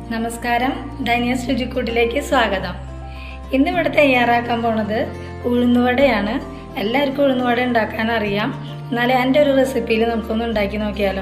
നമസ്കാരം ധനിയസ് രുചിക്കൂട്ടിലേക്ക് സ്വാഗതം ഇന്ന് ഇവിടെ തയ്യാറാക്കാൻ പോണത് ഉഴുന്നുവടയാണ് എല്ലാവർക്കും ഉഴുന്നുവട ഉണ്ടാക്കാൻ അറിയാം എന്നാലും എൻ്റെ ഒരു റെസിപ്പിയിൽ നമുക്കൊന്ന് ഉണ്ടാക്കി നോക്കിയാലോ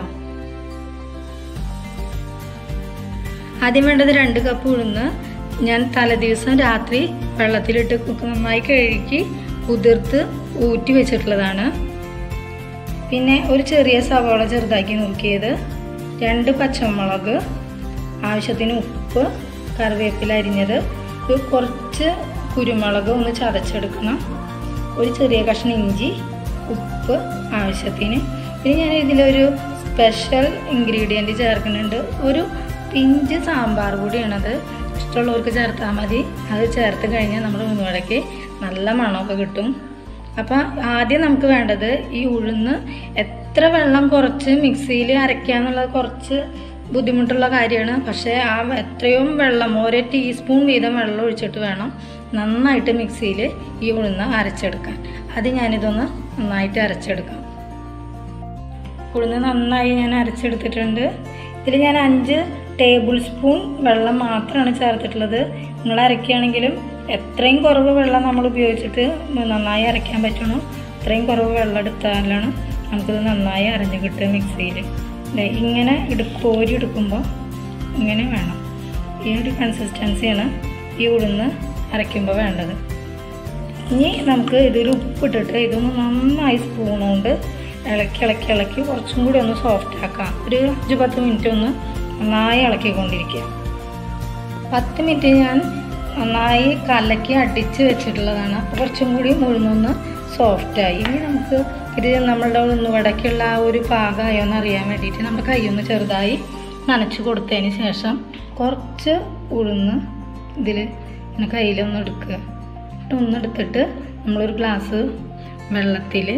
ആദ്യം വേണ്ടത് രണ്ട് കപ്പ് ഉഴുന്ന് ഞാൻ തലേദിവസം രാത്രി വെള്ളത്തിലിട്ട് കുക്ക് നന്നായി കഴുകി കുതിർത്ത് ഊറ്റി വെച്ചിട്ടുള്ളതാണ് പിന്നെ ഒരു ചെറിയ സവാള ചെറുതാക്കി നുറുക്കിയത് രണ്ട് പച്ചമുളക് ആവശ്യത്തിന് ഉപ്പ് കറിവേപ്പില അരിഞ്ഞത് ഒരു കുറച്ച് കുരുമുളക് ഒന്ന് ചതച്ചെടുക്കണം ഒരു ചെറിയ കഷ്ണം ഇഞ്ചി ഉപ്പ് ആവശ്യത്തിന് പിന്നെ ഞാൻ ഇതിലൊരു സ്പെഷ്യൽ ഇൻഗ്രീഡിയൻറ്റ് ചേർക്കുന്നുണ്ട് ഒരു പിഞ്ച് സാമ്പാർ പൊടിയാണത് ഇഷ്ടമുള്ളവർക്ക് ചേർത്താൽ മതി അത് ചേർത്ത് കഴിഞ്ഞാൽ നമ്മൾ ഉഴുന്നുവടയ്ക്ക് നല്ല മണമൊക്കെ കിട്ടും അപ്പം ആദ്യം നമുക്ക് വേണ്ടത് ഈ ഉഴുന്ന് എത്ര വെള്ളം കുറച്ച് മിക്സിയിൽ അരയ്ക്കുക എന്നുള്ളത് കുറച്ച് ബുദ്ധിമുട്ടുള്ള കാര്യമാണ് പക്ഷേ ആ എത്രയും വെള്ളം ഓരോ ടീസ്പൂൺ വീതം വെള്ളം ഒഴിച്ചിട്ട് വേണം നന്നായിട്ട് മിക്സിയിൽ ഈ ഉഴുന്ന് അരച്ചെടുക്കാൻ അത് ഞാനിതൊന്ന് നന്നായിട്ട് അരച്ചെടുക്കാം ഉഴുന്ന് നന്നായി ഞാൻ അരച്ചെടുത്തിട്ടുണ്ട് ഇതിൽ ഞാൻ അഞ്ച് ടേബിൾ സ്പൂൺ വെള്ളം മാത്രമാണ് ചേർത്തിട്ടുള്ളത് നിങ്ങൾ അരയ്ക്കുകയാണെങ്കിലും എത്രയും കുറവ് വെള്ളം നമ്മൾ ഉപയോഗിച്ചിട്ട് നന്നായി അരയ്ക്കാൻ പറ്റണം അത്രയും കുറവ് വെള്ളം എടുത്താലാണ് നമുക്കിത് നന്നായി അരഞ്ഞ് കിട്ടുക മിക്സിയിൽ ഇങ്ങനെ എടു കോരി എടുക്കുമ്പോൾ ഇങ്ങനെ വേണം ഈ ഒരു കൺസിസ്റ്റൻസിയാണ് ഈ ഉഴുന്ന് അരയ്ക്കുമ്പോൾ വേണ്ടത് ഇനി നമുക്ക് ഇതിൽ ഉപ്പിട്ടിട്ട് ഇതൊന്ന് നന്നായി സ്പൂൺ കൊണ്ട് ഇളക്കി ഇളക്കി ഇളക്കി കുറച്ചും കൂടി ഒന്ന് സോഫ്റ്റ് ആക്കാം ഒരു അഞ്ച് പത്ത് മിനിറ്റ് ഒന്ന് നന്നായി ഇളക്കിക്കൊണ്ടിരിക്കുക പത്ത് മിനിറ്റ് ഞാൻ നന്നായി കലക്കി അടിച്ച് വെച്ചിട്ടുള്ളതാണ് അപ്പോൾ കുറച്ചും കൂടി ഉഴുന്നൊന്ന് സോഫ്റ്റായി ഇനി നമുക്ക് ഇത് നമ്മളുടെ ഉഴുന്നുവടക്കുള്ള ആ ഒരു പാകമായോ എന്ന് അറിയാൻ വേണ്ടിയിട്ട് നമ്മുടെ കൈയൊന്ന് ചെറുതായി നനച്ച് കൊടുത്തതിന് ശേഷം കുറച്ച് ഉഴുന്ന് ഇതിൽ ഇങ്ങനെ കയ്യിലൊന്ന് എടുക്കുക എന്നിട്ട് ഒന്നെടുത്തിട്ട് നമ്മളൊരു ഗ്ലാസ് വെള്ളത്തിൽ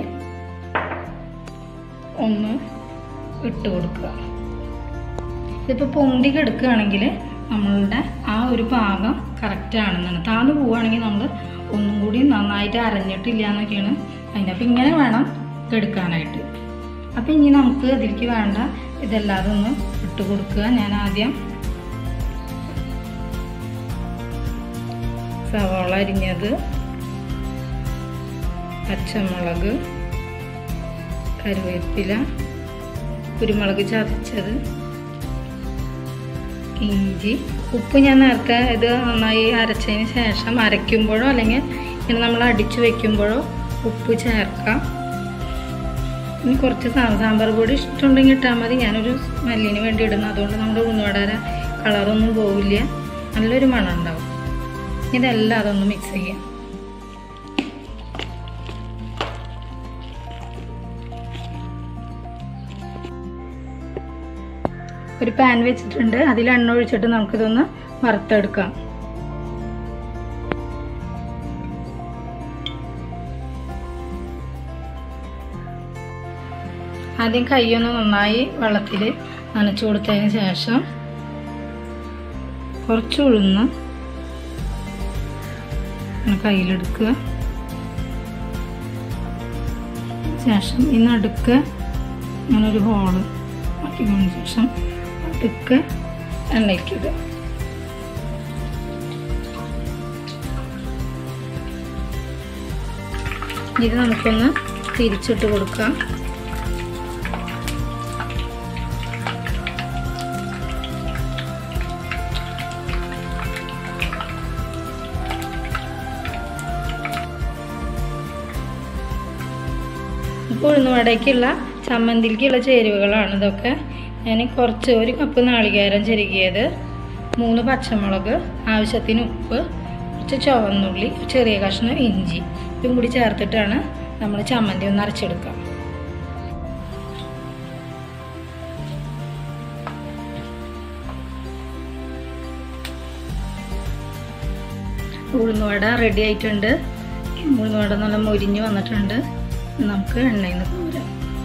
ഒന്ന് ഇട്ട് കൊടുക്കുക ഇതിപ്പോൾ പൊന്തി കിടക്കുകയാണെങ്കിൽ നമ്മളുടെ ആ ഒരു പാകം കറക്റ്റ് ആണെന്നാണ് താന്ന് പോവുകയാണെങ്കിൽ നമ്മൾ ഒന്നും കൂടി നന്നായിട്ട് അരഞ്ഞിട്ടില്ല എന്നൊക്കെയാണ് അതിൻ്റെ അപ്പം ഇങ്ങനെ വേണം എടുക്കാനായിട്ട് അപ്പം ഇനി നമുക്ക് അതിലേക്ക് വേണ്ട ഇതെല്ലാതും ഒന്ന് ഇട്ട് കൊടുക്കുക ഞാൻ ആദ്യം സവാള അരിഞ്ഞത് പച്ചമുളക് കറിവേപ്പില കുരുമുളക് ചതച്ചത് ഇഞ്ചി ഉപ്പ് ഞാൻ നേരത്തെ ഇത് നന്നായി അരച്ചതിന് ശേഷം അരയ്ക്കുമ്പോഴോ അല്ലെങ്കിൽ ഇങ്ങനെ നമ്മൾ അടിച്ചു വെക്കുമ്പോഴോ ഉപ്പ് ചേർക്കാം ഇനി കുറച്ച് സാമ്പാർ പൊടി ഇഷ്ടമുണ്ടെങ്കിൽ ഇട്ടാൽ മതി ഞാനൊരു സ്മെല്ലിന് വേണ്ടി ഇടുന്നു അതുകൊണ്ട് നമ്മുടെ ഉഴുന്നുവടര കളറൊന്നും പോവില്ല നല്ലൊരു മണം ഉണ്ടാവും ഇതെല്ലാം അതൊന്ന് മിക്സ് ചെയ്യാം ഒരു പാൻ വെച്ചിട്ടുണ്ട് അതിൽ എണ്ണ ഒഴിച്ചിട്ട് നമുക്കിതൊന്ന് വറുത്തെടുക്കാം ആദ്യം കൈയൊന്ന് നന്നായി വെള്ളത്തിൽ നനച്ചു കൊടുത്തതിന് ശേഷം കുറച്ച് ഉഴുന്ന് കയ്യിലെടുക്കുക ശേഷം ഈ നടുക്ക് ഇങ്ങനൊരു ഹോള് ആക്കിയതിന് ശേഷം പതുക്കെ എണ്ണയ്ക്കുക ഇത് നമുക്കൊന്ന് തിരിച്ചിട്ട് കൊടുക്കാം ഇപ്പോൾ ഉഴുന്നുവടയ്ക്കുള്ള ചമ്മന്തിക്കുള്ള ചേരുവകളാണ് ഇതൊക്കെ ഞാൻ കുറച്ച് ഒരു കപ്പ് നാളികേരം ചെരുകിയത് മൂന്ന് പച്ചമുളക് ആവശ്യത്തിന് ഉപ്പ് കുറച്ച് ചുവന്നുള്ളി ചെറിയ കഷ്ണം ഇഞ്ചി ഇതും കൂടി ചേർത്തിട്ടാണ് നമ്മൾ ചമ്മന്തി ഒന്ന് അരച്ചെടുക്കുക ഉഴുന്നുവട റെഡി ആയിട്ടുണ്ട് ഉഴുന്നുവട നല്ല മൊരിഞ്ഞ് വന്നിട്ടുണ്ട് നമുക്ക് എണ്ണയിൽ നിന്ന് കോരാം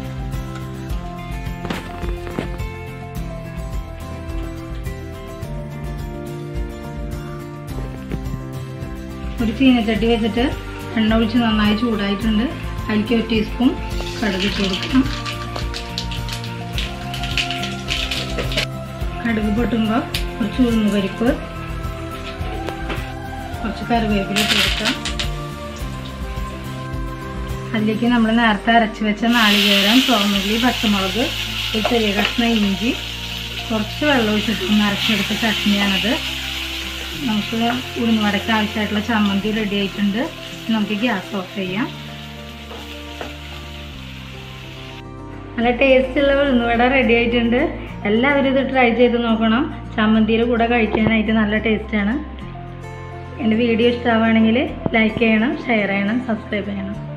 ഒരു ചീനച്ചട്ടി വെച്ചിട്ട് എണ്ണ ഒഴിച്ച് നന്നായി ചൂടായിട്ടുണ്ട് അതിലേക്ക് ഒരു ടീസ്പൂൺ കടുക് ഇട്ട് കൊടുക്കണം കടുക് പൊട്ടുമ്പോൾ കുറച്ച് ഉഴുന്ന് പരിപ്പ് കുറച്ച് കറിവേപ്പില ഇട്ട് കൊടുക്കാം അതിലേക്ക് നമ്മൾ നേരത്തെ അരച്ച് വെച്ച നാളികേരം ചുവന്നുള്ളി പച്ചമുളക് ഒരു ചെറിയ കഷ്ണം ഇഞ്ചി കുറച്ച് വെള്ളം ഒഴിച്ചിട്ട് ഒന്ന് അരച്ചെടുത്ത ചട്നിയാണത് നമുക്ക് ഉഴുന്ന് വടക്ക് ആവശ്യമായിട്ടുള്ള ചമ്മന്തി റെഡി ആയിട്ടുണ്ട് നമുക്ക് ഗ്യാസ് ഓഫ് ചെയ്യാം നല്ല ടേസ്റ്റുള്ള ഉഴുന്നുവട റെഡി ആയിട്ടുണ്ട് എല്ലാവരും ഇത് ട്രൈ ചെയ്ത് നോക്കണം ചമ്മന്തിയുടെ കൂടെ കഴിക്കാനായിട്ട് നല്ല ടേസ്റ്റാണ് എൻ്റെ വീഡിയോ ഇഷ്ടമാവുകയാണെങ്കിൽ ലൈക്ക് ചെയ്യണം ഷെയർ ചെയ്യണം സബ്സ്ക്രൈബ് ചെയ്യണം